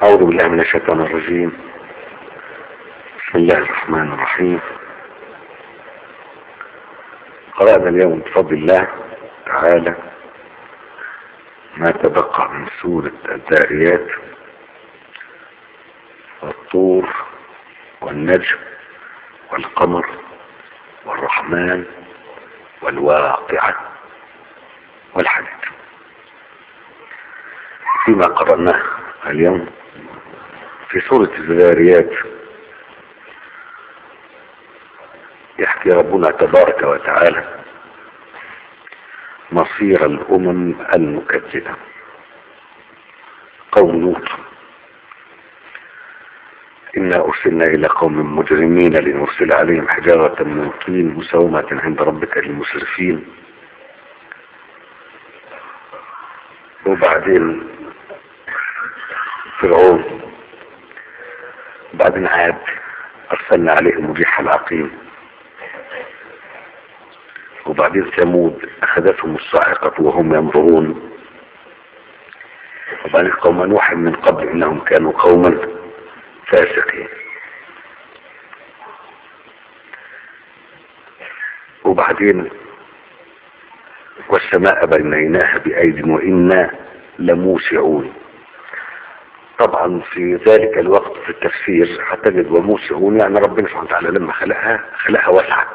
أعوذ بالله من الشيطان الرجيم بسم الله الرحمن الرحيم قرأنا اليوم بفضل الله تعالى ما تبقى من سورة الذاريات والطور والنجم والقمر والرحمن والواقعة والحديد فيما قرأناه اليوم في سورة الذاريات يحكي ربنا تبارك وتعالى مصير الأمم المكذبة قوم لوط إنا أرسلنا إلى قوم مجرمين لنرسل عليهم حجارة من طين مسومة عند ربك للمسرفين وبعدين فرعون بعدين عاد أرسلنا عليهم الريح العقيم وبعدين ثمود أخذتهم الصاعقة وهم يمرون وبعدين قوم نوح من قبل إنهم كانوا قوما فاسقين وبعدين والسماء بنيناها بأيد وإنا لموسعون طبعا في ذلك الوقت في التفسير هتجد وموسعون يعني ربنا سبحانه وتعالى لما خلقها خلقها واسعة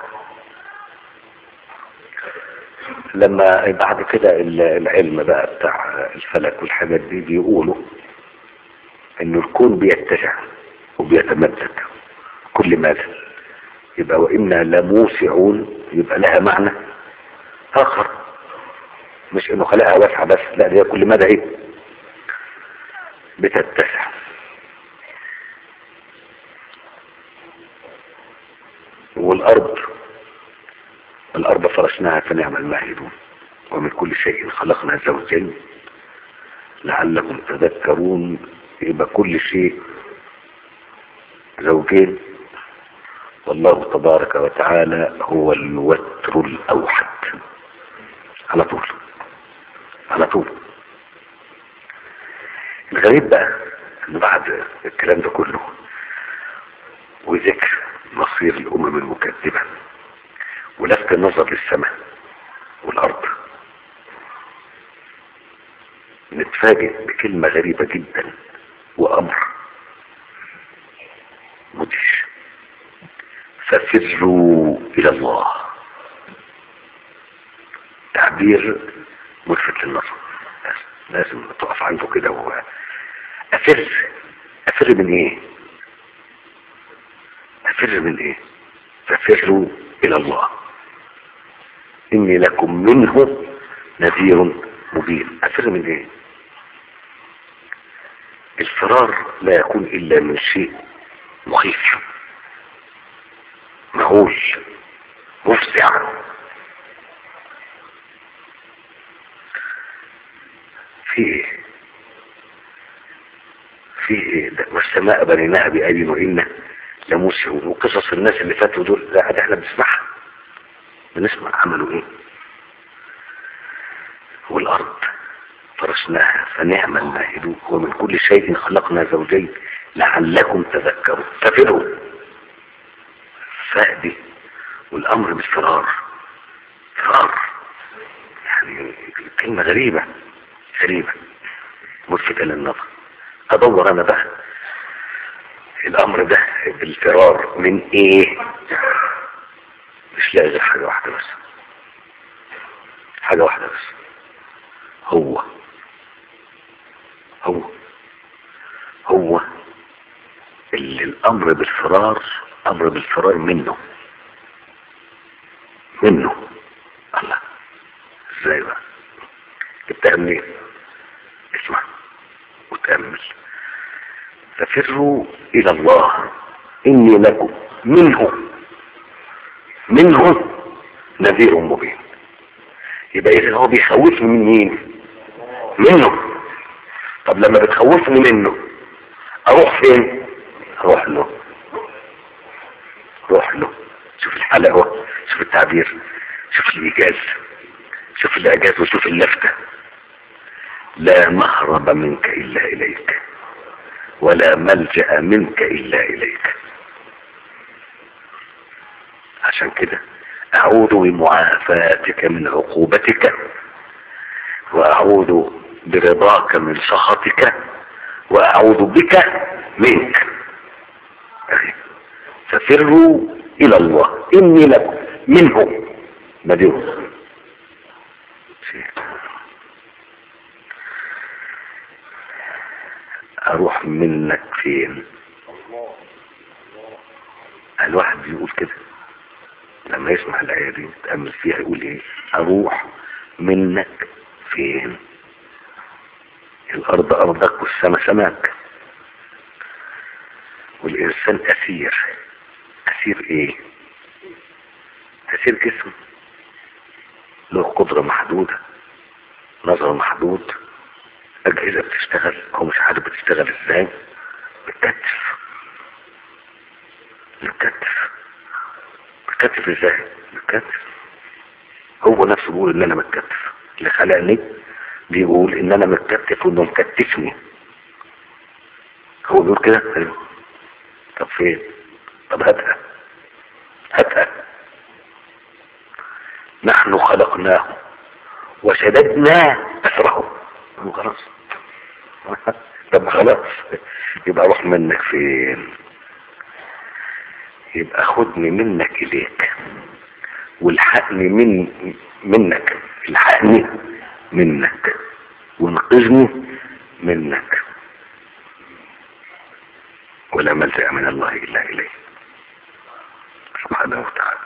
لما بعد كده العلم بقى بتاع الفلك والحاجات دي بيقولوا انه الكون بيتسع وبيتمدد كل ماذا يبقى وإنا لموسعون يبقى لها معنى آخر مش انه خلقها واسعة بس لا هي كل مدى ايه بتتسع والارض الارض فرشناها فنعم الماهدون ومن كل شيء خلقنا زوجين لعلكم تذكرون يبقى كل شيء زوجين والله تبارك وتعالى هو الوتر الاوحد على طول على طول الغريب بقى ان بعد الكلام ده كله وذكر مصير الامم المكذبة ولفت النظر للسماء والارض نتفاجئ بكلمة غريبة جدا وامر مدهش ففروا الى الله تعبير ملفت للنظر لازم تقف عنده كده و افر افر من ايه افر من ايه ففروا الى الله اني لكم منه نذير مبين افر من ايه الفرار لا يكون الا من شيء مخيف مهول مفزع في ايه في ايه ده والسماء بنيناها بأيد وإنا لموسعون وقصص الناس اللي فاتوا دول لا ده احنا بنسمعها بنسمع عملوا ايه والارض فرشناها فنعم الماهدون ومن كل شيء خلقنا زوجين لعلكم تذكرون ففروا فأدي والامر بالفرار فرار يعني كلمة غريبة غريبة ملفتة للنظر ادور انا بقى الامر ده بالفرار من ايه مش لاقي غير حاجة واحدة بس حاجة واحدة بس هو هو هو اللي الامر بالفرار امر بالفرار منه منه الله ازاي بقى جبتها منين اسمع وتأمل ففروا الى الله اني لكم منه منه نذير مبين يبقى اذا هو بيخوفني من مين منه طب لما بتخوفني منه اروح فين اروح له روح له شوف الحلاوة شوف التعبير شوف الايجاز شوف الاعجاز وشوف اللفتة لا مهرب منك الا اليك ولا ملجأ منك إلا إليك عشان كده أعوذ بمعافاتك من عقوبتك وأعوذ برضاك من سخطك وأعوذ بك منك ففروا إلى الله إني لكم منه بديهم أروح منك فين الواحد بيقول كده لما يسمع الآية دي يتأمل فيها يقول إيه أروح منك فين الأرض أرضك والسماء سماك والإنسان أسير أسير إيه أسير جسم له قدرة محدودة نظر محدود أجهزة بتشتغل هو مش عارف بتشتغل إزاي بتكتف بتكتف بتكتف إزاي بتكتف هو نفسه بيقول إن أنا متكتف اللي خلقني بيقول إن أنا متكتف وإنه مكتفني هو بيقول كده أيوه. طب فين طب هاتها هاتها نحن خلقناه وشددنا أسره خلاص طب خلاص يبقى اروح منك فين يبقى خدني منك اليك والحقني من منك الحقني منك وانقذني منك ولا ملجأ من الله إلا إليه سبحانه وتعالى